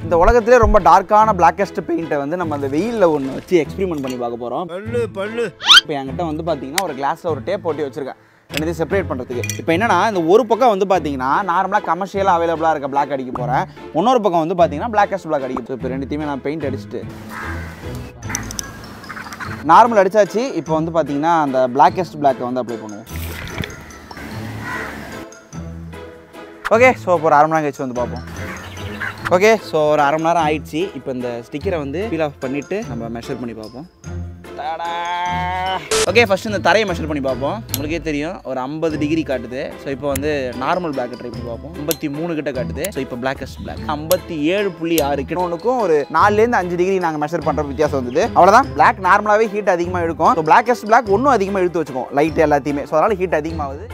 இந்த உலகத்திலே ரொம்ப டார்க்கான பிளாக்கஸ்ட் பெயிண்ட்டை வந்து நம்ம அந்த வெயிலில் ஒன்று வச்சு எக்ஸ்பெரிமெண்ட் பண்ணி பார்க்க போகிறோம் பல்லு பல்லு இப்போ என்கிட்ட வந்து பார்த்தீங்கன்னா ஒரு கிளாஸில் ஒரு டேப் போட்டு வச்சிருக்கேன் ரெண்டுத்தையும் செப்பரேட் பண்ணுறதுக்கு இப்போ என்னன்னா இந்த ஒரு பக்கம் வந்து பார்த்தீங்கன்னா நார்மலாக கமர்ஷியலாக அவைலபிளாக இருக்க பிளாக் அடிக்க போகிறேன் இன்னொரு பக்கம் வந்து பார்த்தீங்கன்னா பிளாக்கஸ்ட் பிளாக் அடிக்க போகிறேன் இப்போ ரெண்டுத்தையுமே நான் பெயிண்ட் அடிச்சுட்டு நார்மல் அடிச்சாச்சு இப்போ வந்து பார்த்தீங்கன்னா அந்த பிளாக்கஸ்ட் பிளாக்கை வந்து அப்ளை பண்ணுவோம் ஓகே ஸோ இப்போ ஒரு அரை மணி நேரம் கழிச்சு வந்து பார்ப்போம் ஓகே ஸோ ஒரு அரை மணி நேரம் ஆயிடுச்சு இப்போ இந்த ஸ்டிக்கரை வந்து ஃபீல் ஆஃப் பண்ணிவிட்டு நம்ம மெஷர் பண்ணி பார்ப்போம் ஓகே ஃபர்ஸ்ட் இந்த தரையை மெஷர் பண்ணி பார்ப்போம் உங்களுக்கே தெரியும் ஒரு ஐம்பது டிகிரி காட்டுது ஸோ இப்போ வந்து நார்மல் பிளாக் ட்ரை பண்ணி பார்ப்போம் ஐம்பத்தி மூணு கிட்ட காட்டுது ஸோ இப்போ பிளாக்கஸ்ட் பிளாக் ஐம்பத்தி ஏழு புள்ளி ஆறு கிலோனுக்கும் ஒரு நாலுலேருந்து அஞ்சு டிகிரி நாங்கள் மெஷர் பண்ணுற வித்தியாசம் வந்தது அவ்வளோதான் பிளாக் நார்மலாகவே ஹீட் அதிகமாக இருக்கும் ஸோ பிளாக்கஸ்ட் பிளாக் ஒன்றும் அதிகமாக இழுத்து வச்சுக்கோம் லைட் எல்லாத்தையுமே ஸோ அதனால் ஹீட் அதிகமாகுது